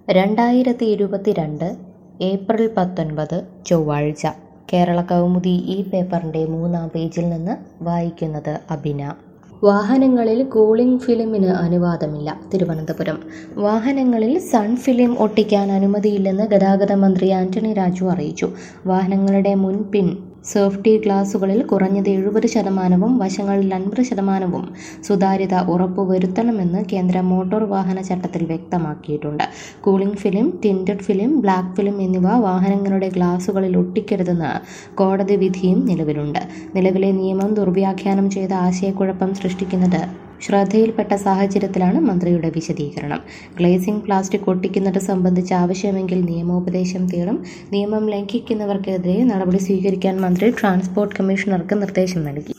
രണ്ടായിരത്തി ഇരുപത്തിരണ്ട് ഏപ്രിൽ പത്തൊൻപത് ചൊവ്വാഴ്ച കേരള കൗമുദി ഈ പേപ്പറിൻ്റെ മൂന്നാം പേജിൽ നിന്ന് വായിക്കുന്നത് അബിന വാഹനങ്ങളിൽ കൂളിംഗ് ഫിലിമിന് അനുവാദമില്ല തിരുവനന്തപുരം വാഹനങ്ങളിൽ സൺ ഫിലിം ഒട്ടിക്കാൻ അനുമതിയില്ലെന്ന് ഗതാഗത മന്ത്രി ആന്റണി രാജു അറിയിച്ചു വാഹനങ്ങളുടെ മുൻപിൻ സേഫ്റ്റി ഗ്ലാസുകളിൽ കുറഞ്ഞത് എഴുപത് ശതമാനവും വശങ്ങളിൽ അൻപത് ശതമാനവും സുതാര്യത ഉറപ്പുവരുത്തണമെന്ന് കേന്ദ്ര മോട്ടോർ വാഹന ചട്ടത്തിൽ വ്യക്തമാക്കിയിട്ടുണ്ട് cooling film tinted film black film എന്നിവ വാഹനങ്ങളുടെ ഗ്ലാസുകളിൽ ഒട്ടിക്കരുതെന്ന് കോടതി വിധിയും നിലവിലുണ്ട് നിലവിലെ നിയമം ദുർവ്യാഖ്യാനം ചെയ്ത ആശയക്കുഴപ്പം സൃഷ്ടിക്കുന്നത് ശ്രദ്ധയിൽപ്പെട്ട സാഹചര്യത്തിലാണ് മന്ത്രിയുടെ വിശദീകരണം ഗ്ലേസിംഗ് പ്ലാസ്റ്റിക് ഒട്ടിക്കുന്നത് സംബന്ധിച്ച് ആവശ്യമെങ്കിൽ നിയമോപദേശം തേടും നിയമം ലംഘിക്കുന്നവർക്കെതിരെ നടപടി സ്വീകരിക്കാൻ മന്ത്രി ട്രാൻസ്പോർട്ട് കമ്മീഷണർക്ക് നിർദ്ദേശം നൽകി